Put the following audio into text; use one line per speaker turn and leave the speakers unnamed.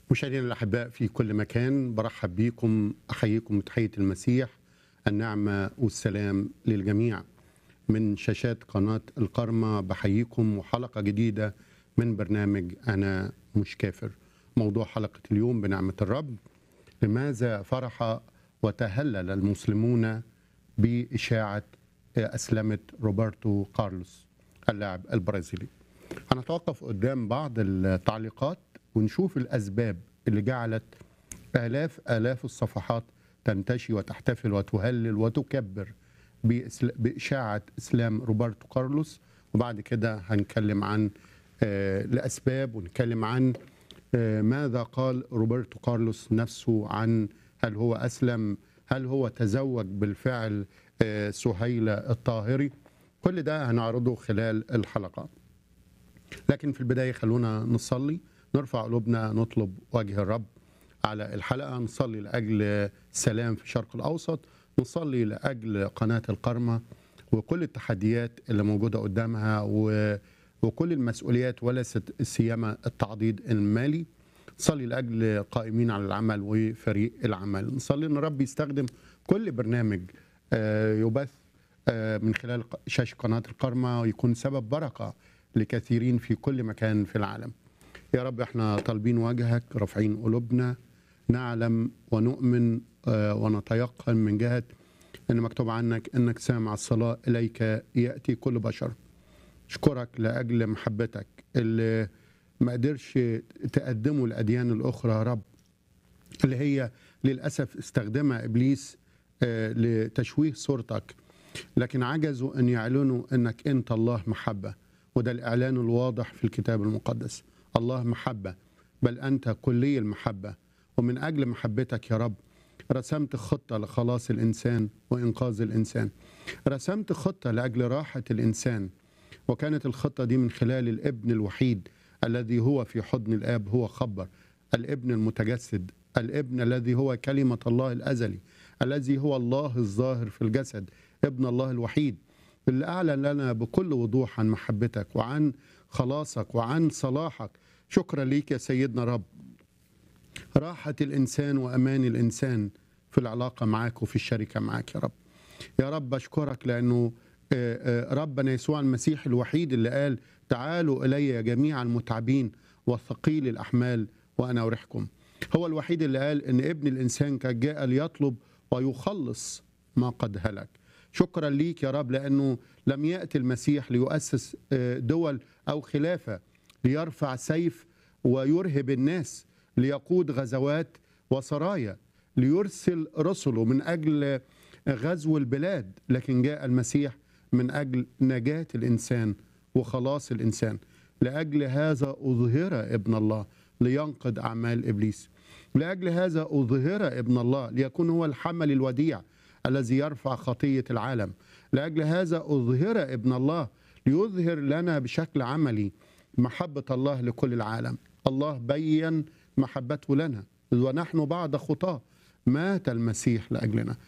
مشاهدينا الاحباء في كل مكان برحب بيكم احييكم بتحيه المسيح النعمه والسلام للجميع من شاشات قناه القرمه بحييكم وحلقه جديده من برنامج انا مش كافر موضوع حلقه اليوم بنعمه الرب لماذا فرح وتهلل المسلمون باشاعه اسلمه روبرتو كارلوس اللاعب البرازيلي هنتوقف قدام بعض التعليقات ونشوف الأسباب اللي جعلت آلاف آلاف الصفحات تنتشي وتحتفل وتهلل وتكبر بإسل- بإشاعة إسلام روبرتو كارلوس وبعد كده هنتكلم عن آه، الأسباب ونتكلم عن آه، ماذا قال روبرتو كارلوس نفسه عن هل هو أسلم هل هو تزوج بالفعل آه، سهيلة الطاهري كل ده هنعرضه خلال الحلقة لكن في البداية خلونا نصلي نرفع قلوبنا نطلب وجه الرب على الحلقة نصلي لأجل سلام في الشرق الأوسط نصلي لأجل قناة القرمة وكل التحديات اللي موجودة قدامها و... وكل المسؤوليات ولا ست- سيما التعضيد المالي نصلي لأجل قائمين على العمل وفريق العمل نصلي أن الرب يستخدم كل برنامج آه، يبث آه، من خلال ق- شاشة قناة القرمة ويكون سبب بركة لكثيرين في كل مكان في العالم يا رب احنا طالبين وجهك رافعين قلوبنا نعلم ونؤمن آه، ونتيقن من جهة ان مكتوب عنك انك سامع الصلاة اليك يأتي كل بشر اشكرك لاجل محبتك اللي ما قدرش تقدمه الاديان الاخرى يا رب اللي هي للاسف استخدمها ابليس آه، لتشويه صورتك لكن عجزوا ان يعلنوا انك انت الله محبه وده الاعلان الواضح في الكتاب المقدس الله محبه بل انت كلي المحبه ومن اجل محبتك يا رب رسمت خطه لخلاص الانسان وانقاذ الانسان رسمت خطه لاجل راحه الانسان وكانت الخطه دي من خلال الابن الوحيد الذي هو في حضن الاب هو خبر الابن المتجسد الابن الذي هو كلمه الله الازلي الذي هو الله الظاهر في الجسد ابن الله الوحيد اللي اعلن لنا بكل وضوح عن محبتك وعن خلاصك وعن صلاحك شكرا ليك يا سيدنا رب راحة الإنسان وأمان الإنسان في العلاقة معك وفي الشركة معك يا رب يا رب أشكرك لأنه آه، آه، ربنا يسوع المسيح الوحيد اللي قال تعالوا إلي جميعا المتعبين والثقيل الأحمال وأنا أريحكم هو الوحيد اللي قال إن ابن الإنسان قد جاء ليطلب ويخلص ما قد هلك شكرا ليك يا رب لأنه لم يأتي المسيح ليؤسس آه، دول أو خلافة ليرفع سيف ويرهب الناس ليقود غزوات وسرايا ليرسل رسله من اجل غزو البلاد لكن جاء المسيح من اجل نجاه الانسان وخلاص الانسان لاجل هذا اظهر ابن الله لينقض اعمال ابليس لاجل هذا اظهر ابن الله ليكون هو الحمل الوديع الذي يرفع خطيه العالم لاجل هذا اظهر ابن الله ليظهر لنا بشكل عملي محبه الله لكل العالم الله بين محبته لنا ونحن بعد خطاه مات المسيح لاجلنا